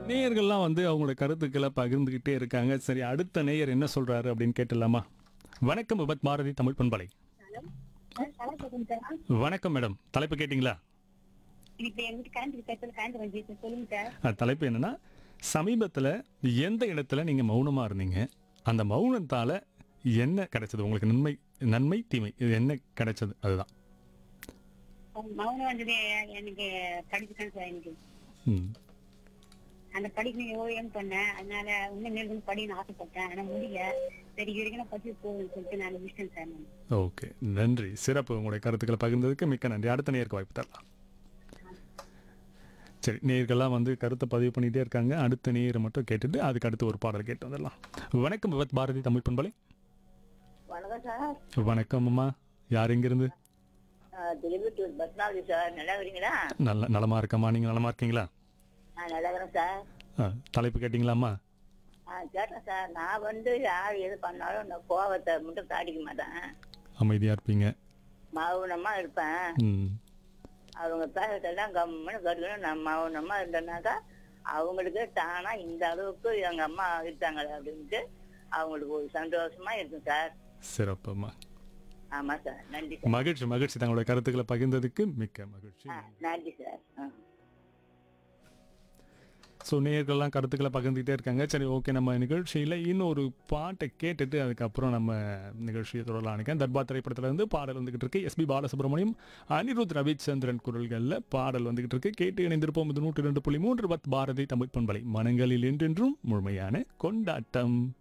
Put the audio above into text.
நேயர்கள்லாம் வந்து அவங்களோட கருத்துக்களை பகிர்ந்துக்கிட்டே இருக்காங்க சரி அடுத்த நேயர் என்ன சொல்றாரு அப்படின்னு கேட்டுடலாமா வணக்கம் விபத் பாரதி தமிழ் பண்பலை வணக்கம் மேடம் தலைப்பு கேட்டிங்களா இப்ப எங்க வீட்டு கரண்ட் பேசுறது கரண்ட் வந்து சொல்லுங்க சார் அஹ், தலைப்பு என்னன்னா சமீபத்தில் எந்த இடத்துல நீங்க மௌனமா இருந்தீங்க அந்த மௌனத்தால என்ன கிடைச்சது உங்களுக்கு நன்மை நன்மை தீமை இது என்ன கிடைச்சது அதுதான் மௌனம் வந்தது எனக்கு படிச்சுட்டேன் சார் எனக்கு ம் அந்த படிக்கணும் ஓவியம் பண்ணேன் அதனால இன்னும் மேலும் படிக்கணும்னு ஆசைப்பட்டேன் ஆனா முடியல சரி இது வரைக்கும் நான் படிச்சு போகணும்னு சொல்லிட்டு நான் விட்டேன் சார் நான் ஓகே நன்றி சிறப்பு உங்களுடைய கருத்துக்களை பகிர்ந்ததுக்கு மிக்க நன்றி அடுத்த நேருக்கு வாய்ப்பு தரலாம் சரி நேயர்கள்லாம் வந்து கருத்தை பதிவு பண்ணிட்டே இருக்காங்க அடுத்த நேயரை மட்டும் கேட்டுட்டு அதுக்கு அடுத்து ஒரு பாடல் கேட்டு வந்துடலாம் வணக்கம் விவத் பாரதி தமிழ் பண்பலை வணக்கம் சார் வணக்கம் அம்மா யார் எங்கிருந்து திருவிட்டூர் பத்மாவதி சார் நல்லா இருக்கிறீங்களா நல்ல நலமா இருக்கம்மா நீங்க நலமா இருக்கீங்களா நான் நல்லா இருக்கிறேன் சார் ஆ, தலைப்பு கேட்டிங்களாம்மா ஆ கேட்டேன் சார் நான் வந்து யார் எது பண்ணாலும் நான் கோவத்தை மட்டும் காட்டிக்க மாட்டேன் அமைதியா இருப்பீங்க மௌனமா இருப்பேன் ம் அவங்க பேசுறதெல்லாம் கம்முன்னு கருக்கணும் நான் மௌனமா இருந்தேனாக்கா அவங்களுக்கு தானா இந்த அளவுக்கு எங்க அம்மா இருக்காங்களே அப்படின்ட்டு அவங்களுக்கு ஒரு சந்தோஷமா இருக்கும் சார் சிறப்புமா ஆமா சார் நன்றி சார் மகிழ்ச்சி மகிழ்ச்சி தங்களுடைய கருத்துக்களை பகிர்ந்ததுக்கு மிக்க மகிழ்ச்சி ஆ, நன்றி சார் ஆ ஸோ நேயர்கள்லாம் கருத்துக்களை பகிர்ந்துக்கிட்டே இருக்காங்க சரி ஓகே நம்ம நிகழ்ச்சியில் இன்னொரு பாட்டை கேட்டுட்டு அதுக்கப்புறம் நம்ம நிகழ்ச்சியை தொடரலாம் நினைக்கிறேன் தர்பா திரைப்படத்துல இருந்து பாடல் வந்துகிட்டு இருக்கு எஸ்பி பாலசுப்ரமணியம் அனிருத் ரவிச்சந்திரன் குரல்களில் பாடல் வந்துகிட்டு இருக்கு கேட்டு இணைந்திருப்போம் இது நூற்றி ரெண்டு புள்ளி மூன்று பத் பாரதி தமிழ் பண்பலை மனங்களில் என்றென்றும் முழுமையான கொண்டாட்டம்